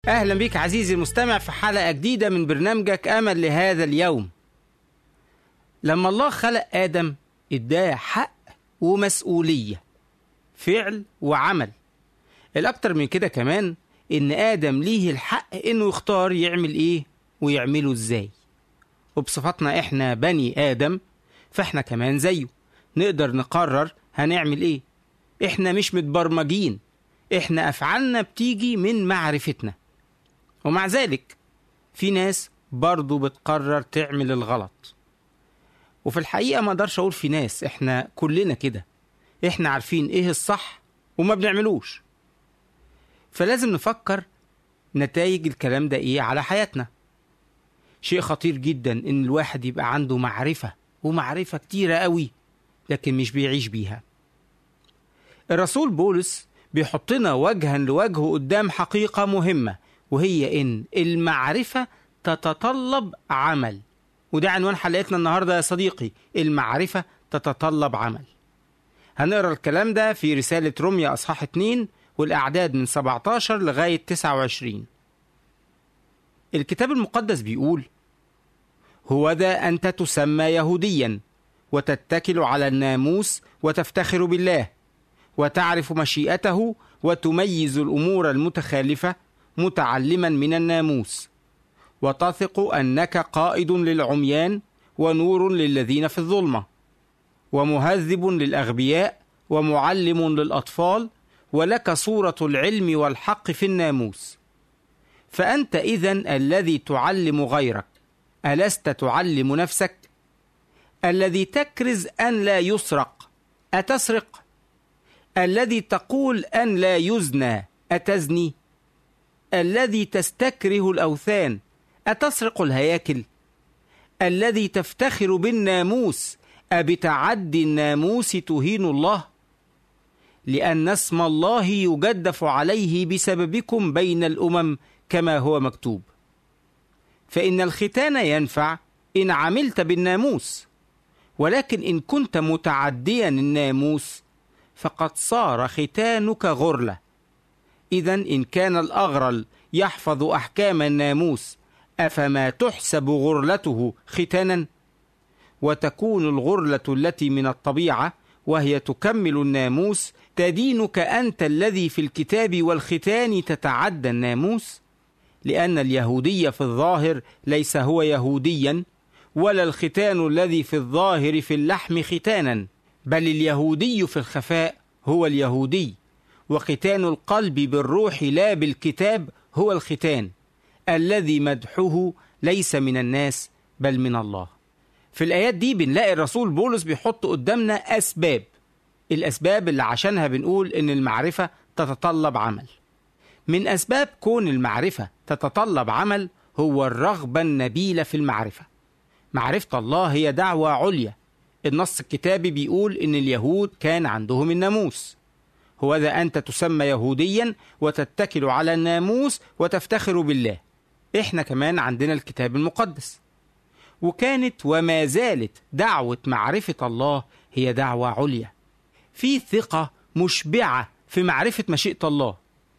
أهلا بك عزيزي المستمع في حلقة جديدة من برنامجك أمل لهذا اليوم لما الله خلق آدم اداه حق ومسؤولية فعل وعمل الأكتر من كده كمان إن آدم ليه الحق إنه يختار يعمل إيه ويعمله إزاي وبصفتنا إحنا بني آدم فإحنا كمان زيه نقدر نقرر هنعمل إيه إحنا مش متبرمجين إحنا أفعالنا بتيجي من معرفتنا ومع ذلك في ناس برضو بتقرر تعمل الغلط وفي الحقيقة ما اقدرش اقول في ناس احنا كلنا كده احنا عارفين ايه الصح وما بنعملوش فلازم نفكر نتائج الكلام ده ايه على حياتنا شيء خطير جدا ان الواحد يبقى عنده معرفة ومعرفة كتيرة قوي لكن مش بيعيش بيها الرسول بولس بيحطنا وجها لوجه قدام حقيقة مهمة وهي ان المعرفة تتطلب عمل وده عنوان حلقتنا النهارده يا صديقي المعرفة تتطلب عمل هنقرا الكلام ده في رسالة روميا أصحاح 2 والأعداد من 17 لغاية 29 الكتاب المقدس بيقول هو ذا أنت تسمى يهوديا وتتكل على الناموس وتفتخر بالله وتعرف مشيئته وتميز الأمور المتخالفة متعلما من الناموس وتثق انك قائد للعميان ونور للذين في الظلمه ومهذب للاغبياء ومعلم للاطفال ولك صوره العلم والحق في الناموس فانت اذا الذي تعلم غيرك الست تعلم نفسك الذي تكرز ان لا يسرق اتسرق الذي تقول ان لا يزنى اتزني الذي تستكره الاوثان أتسرق الهياكل؟ الذي تفتخر بالناموس أبتعدي الناموس تهين الله؟ لأن اسم الله يجدف عليه بسببكم بين الأمم كما هو مكتوب. فإن الختان ينفع إن عملت بالناموس، ولكن إن كنت متعديا الناموس فقد صار ختانك غرلة. إذا إن كان الأغرل يحفظ أحكام الناموس افما تحسب غرلته ختانا وتكون الغرله التي من الطبيعه وهي تكمل الناموس تدينك انت الذي في الكتاب والختان تتعدى الناموس لان اليهودي في الظاهر ليس هو يهوديا ولا الختان الذي في الظاهر في اللحم ختانا بل اليهودي في الخفاء هو اليهودي وختان القلب بالروح لا بالكتاب هو الختان الذي مدحه ليس من الناس بل من الله في الآيات دي بنلاقي الرسول بولس بيحط قدامنا أسباب الأسباب اللي عشانها بنقول إن المعرفة تتطلب عمل من أسباب كون المعرفة تتطلب عمل هو الرغبة النبيلة في المعرفة معرفة الله هي دعوة عليا النص الكتابي بيقول إن اليهود كان عندهم الناموس هو ذا أنت تسمى يهوديا وتتكل على الناموس وتفتخر بالله احنا كمان عندنا الكتاب المقدس وكانت وما زالت دعوة معرفة الله هي دعوة عليا في ثقة مشبعة في معرفة مشيئة الله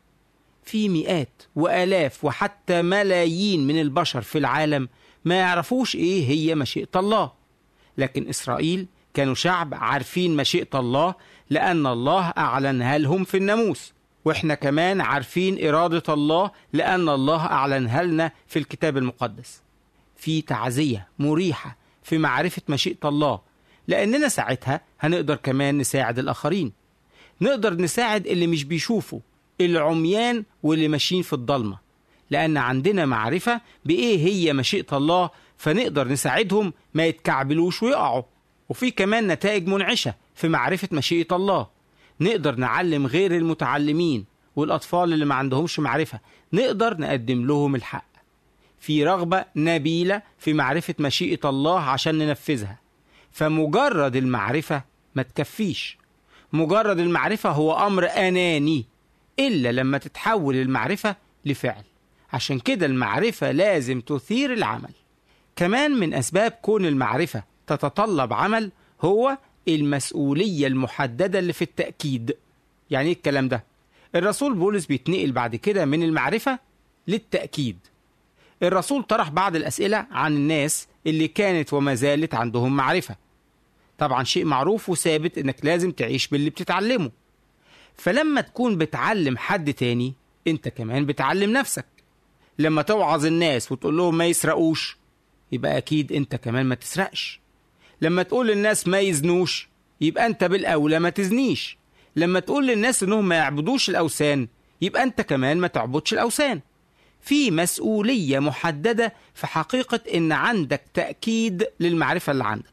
في مئات وآلاف وحتى ملايين من البشر في العالم ما يعرفوش ايه هي مشيئة الله لكن إسرائيل كانوا شعب عارفين مشيئة الله لأن الله أعلنها لهم في الناموس واحنا كمان عارفين إرادة الله لأن الله أعلنها لنا في الكتاب المقدس في تعزية مريحة في معرفة مشيئة الله لأننا ساعتها هنقدر كمان نساعد الآخرين نقدر نساعد اللي مش بيشوفوا العميان واللي ماشيين في الضلمة لأن عندنا معرفة بإيه هي مشيئة الله فنقدر نساعدهم ما يتكعبلوش ويقعوا وفي كمان نتائج منعشة في معرفة مشيئة الله نقدر نعلم غير المتعلمين والأطفال اللي ما عندهمش معرفة نقدر نقدم لهم الحق في رغبة نبيلة في معرفة مشيئة الله عشان ننفذها فمجرد المعرفة ما تكفيش مجرد المعرفة هو أمر أناني إلا لما تتحول المعرفة لفعل عشان كده المعرفة لازم تثير العمل كمان من أسباب كون المعرفة تتطلب عمل هو المسؤولية المحددة اللي في التأكيد يعني إيه الكلام ده؟ الرسول بولس بيتنقل بعد كده من المعرفة للتأكيد الرسول طرح بعض الأسئلة عن الناس اللي كانت وما زالت عندهم معرفة طبعا شيء معروف وثابت انك لازم تعيش باللي بتتعلمه فلما تكون بتعلم حد تاني انت كمان بتعلم نفسك لما توعظ الناس وتقول لهم ما يسرقوش يبقى اكيد انت كمان ما تسرقش لما تقول للناس ما يزنوش يبقى انت بالاولى ما تزنيش لما تقول للناس انهم ما يعبدوش الاوثان يبقى انت كمان ما تعبدش الاوثان في مسؤوليه محدده في حقيقه ان عندك تاكيد للمعرفه اللي عندك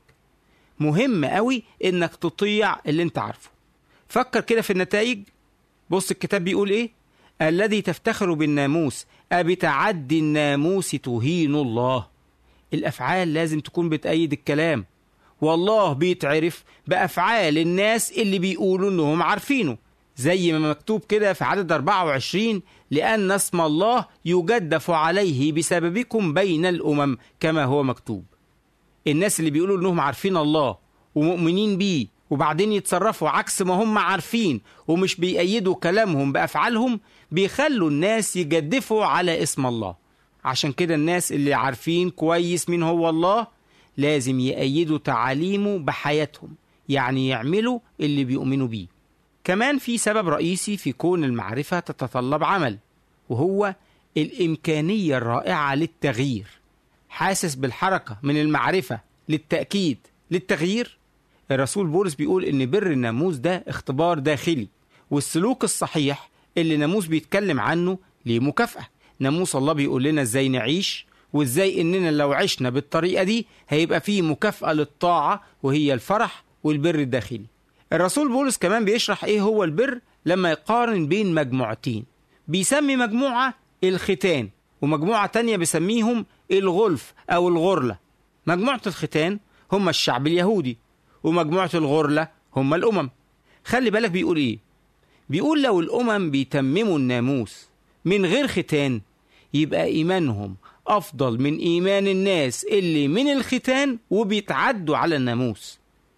مهم قوي انك تطيع اللي انت عارفه فكر كده في النتائج بص الكتاب بيقول ايه الذي تفتخر بالناموس أبتعدي الناموس تهين الله الأفعال لازم تكون بتأيد الكلام والله بيتعرف بأفعال الناس اللي بيقولوا إنهم عارفينه زي ما مكتوب كده في عدد 24 لأن اسم الله يجدف عليه بسببكم بين الأمم كما هو مكتوب الناس اللي بيقولوا إنهم عارفين الله ومؤمنين بيه وبعدين يتصرفوا عكس ما هم عارفين ومش بيأيدوا كلامهم بأفعالهم بيخلوا الناس يجدفوا على اسم الله عشان كده الناس اللي عارفين كويس مين هو الله لازم يأيدوا تعاليمه بحياتهم يعني يعملوا اللي بيؤمنوا بيه كمان في سبب رئيسي في كون المعرفة تتطلب عمل وهو الإمكانية الرائعة للتغيير حاسس بالحركة من المعرفة للتأكيد للتغيير الرسول بولس بيقول ان بر الناموس ده اختبار داخلي والسلوك الصحيح اللي ناموس بيتكلم عنه ليه مكافأة ناموس الله بيقول لنا ازاي نعيش وازاي اننا لو عشنا بالطريقة دي هيبقى فيه مكافأة للطاعة وهي الفرح والبر الداخلي الرسول بولس كمان بيشرح ايه هو البر لما يقارن بين مجموعتين بيسمي مجموعة الختان ومجموعة تانية بيسميهم الغلف أو الغرلة مجموعة الختان هم الشعب اليهودي ومجموعة الغرلة هم الأمم خلي بالك بيقول إيه بيقول لو الأمم بيتمموا الناموس من غير ختان يبقى إيمانهم أفضل من إيمان الناس اللي من الختان وبيتعدوا على الناموس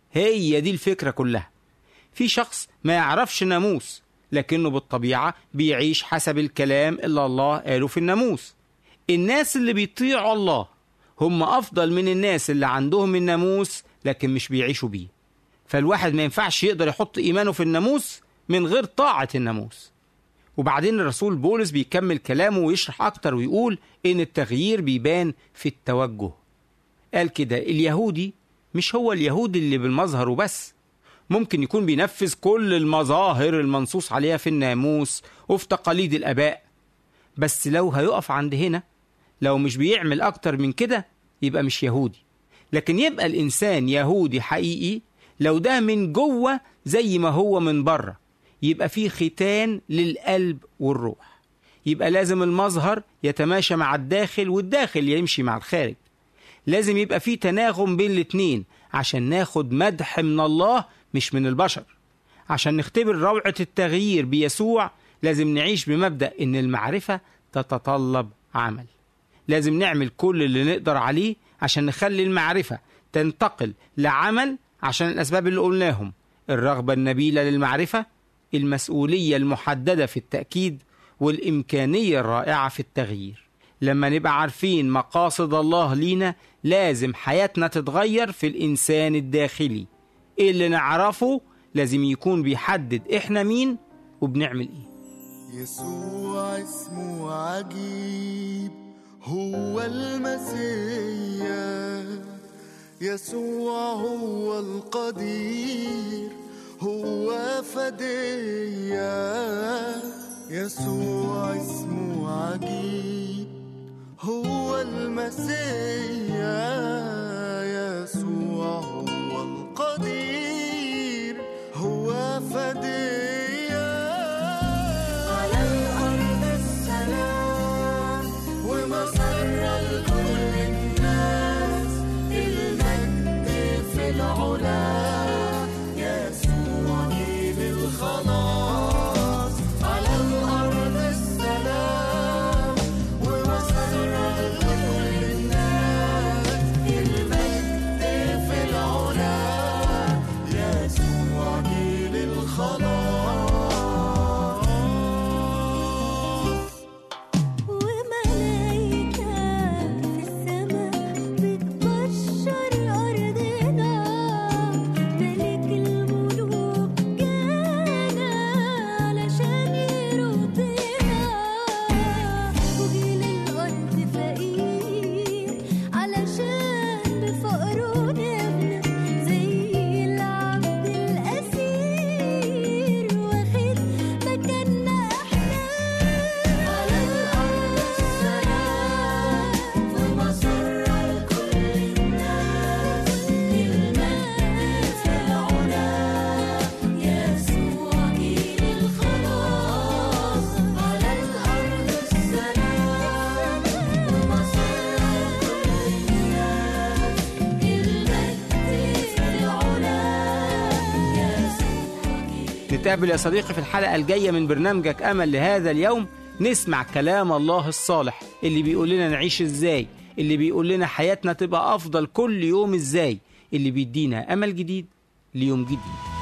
هي دي الفكرة كلها في شخص ما يعرفش ناموس لكنه بالطبيعة بيعيش حسب الكلام اللي الله قاله في الناموس الناس اللي بيطيعوا الله هم أفضل من الناس اللي عندهم الناموس لكن مش بيعيشوا بيه فالواحد ما ينفعش يقدر يحط إيمانه في الناموس من غير طاعة الناموس وبعدين الرسول بولس بيكمل كلامه ويشرح أكتر ويقول إن التغيير بيبان في التوجه قال كده اليهودي مش هو اليهودي اللي بالمظهر وبس ممكن يكون بينفذ كل المظاهر المنصوص عليها في الناموس وفي تقاليد الآباء بس لو هيقف عند هنا لو مش بيعمل أكتر من كده يبقى مش يهودي لكن يبقى الإنسان يهودي حقيقي لو ده من جوه زي ما هو من بره يبقى فيه ختان للقلب والروح يبقى لازم المظهر يتماشى مع الداخل والداخل يمشي مع الخارج لازم يبقى فيه تناغم بين الاتنين عشان ناخد مدح من الله مش من البشر عشان نختبر روعة التغيير بيسوع لازم نعيش بمبدأ إن المعرفة تتطلب عمل لازم نعمل كل اللي نقدر عليه عشان نخلي المعرفة تنتقل لعمل عشان الأسباب اللي قلناهم الرغبة النبيلة للمعرفة المسؤولية المحددة في التأكيد والإمكانية الرائعة في التغيير لما نبقى عارفين مقاصد الله لينا لازم حياتنا تتغير في الإنسان الداخلي اللي نعرفه لازم يكون بيحدد إحنا مين وبنعمل إيه يسوع اسمه عجيب هو المسيح يسوع هو القدير هو فدية يسوع اسمه عجيب هو المسيح يسوع هو القدير هو فدية على الأرض السلام ومسرة لكل الناس المجد في العلا يسوع جيل الخلاص على الأرض السلام نتقابل يا صديقي في الحلقة الجاية من برنامجك أمل لهذا اليوم نسمع كلام الله الصالح اللي بيقول لنا نعيش ازاي اللي بيقول لنا حياتنا تبقى أفضل كل يوم ازاي اللي بيدينا أمل جديد ليوم جديد